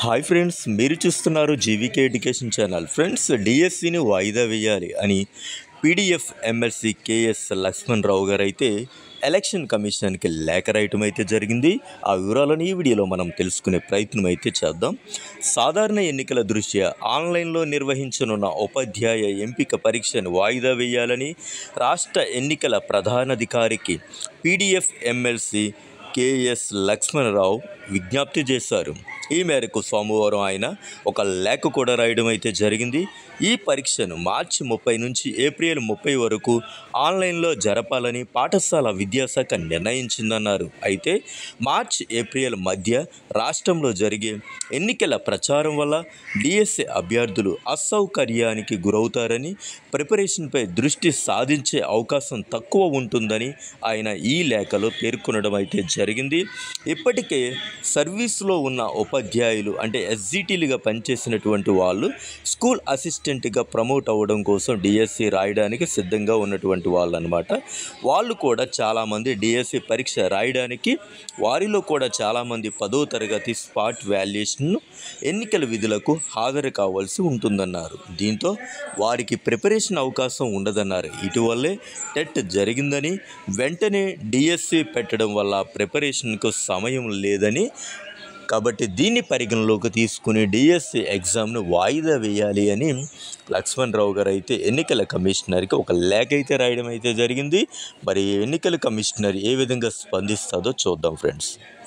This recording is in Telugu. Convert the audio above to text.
హాయ్ ఫ్రెండ్స్ మీరు చూస్తున్నారు జీవీకే ఎడ్యుకేషన్ ఛానల్ ఫ్రెండ్స్ డిఎస్సిని వాయిదా వేయాలి అని PDF MLC KS Lakshman Rao garu అయితే ఎలక్షన్ కమిషన్కి లేఖ రాయటం అయితే జరిగింది ఆ వివరాలను ఈ వీడియోలో మనం తెలుసుకునే ప్రయత్నం అయితే చేద్దాం సాధారణ ఎన్నికల దృష్ట్యా ఆన్లైన్లో నిర్వహించనున్న ఉపాధ్యాయ ఎంపిక పరీక్షను వాయిదా వేయాలని రాష్ట్ర ఎన్నికల ప్రధానాధికారికి పీడిఎఫ్ ఎమ్మెల్సీ కేఎస్ లక్ష్మణరావు విజ్ఞప్తి చేశారు ఈ మేరకు సోమవారం ఆయన ఒక లేఖ కూడా రాయడం అయితే జరిగింది ఈ పరీక్షను మార్చి ముప్పై నుంచి ఏప్రిల్ ముప్పై వరకు ఆన్లైన్లో జరపాలని పాఠశాల విద్యాశాఖ నిర్ణయించిందన్నారు అయితే మార్చ్ ఏప్రిల్ మధ్య రాష్ట్రంలో జరిగే ఎన్నికల ప్రచారం వల్ల డిఎస్ఏ అభ్యర్థులు అసౌకర్యానికి గురవుతారని ప్రిపరేషన్పై దృష్టి సాధించే అవకాశం తక్కువ ఉంటుందని ఆయన ఈ లేఖలో పేర్కొనడం అయితే జరిగింది ఇప్పటికే సర్వీస్లో ఉన్న ఉపాధ్యాయులు అంటే ఎస్జిటీలుగా పనిచేసినటువంటి వాళ్ళు స్కూల్ అసిస్టెంట్గా ప్రమోట్ అవ్వడం కోసం డిఎస్సి రాయడానికి సిద్ధంగా ఉన్నటువంటి వాళ్ళు అనమాట వాళ్ళు కూడా చాలామంది డిఎస్సి పరీక్ష రాయడానికి వారిలో కూడా చాలామంది పదో తరగతి స్పాట్ వాల్యుయేషన్ ఎన్నికల విధులకు హాజరు కావాల్సి ఉంటుందన్నారు దీంతో వారికి ప్రిపరేషన్ అవకాశం ఉండదన్నారు ఇటీవలే టెట్ జరిగిందని వెంటనే డిఎస్సి పెట్టడం వల్ల ప్రిపరేషన్కు సమయం లేదని కాబట్టి దీన్ని పరిగణలోకి తీసుకుని డిఎస్సి ఎగ్జామ్ను వాయిదా వేయాలి అని లక్ష్మణ్ రావు గారు అయితే ఎన్నికల కమిషనర్కి ఒక లేఖ అయితే రాయడం అయితే జరిగింది మరి ఎన్నికల కమిషనర్ ఏ విధంగా స్పందిస్తుందో చూద్దాం ఫ్రెండ్స్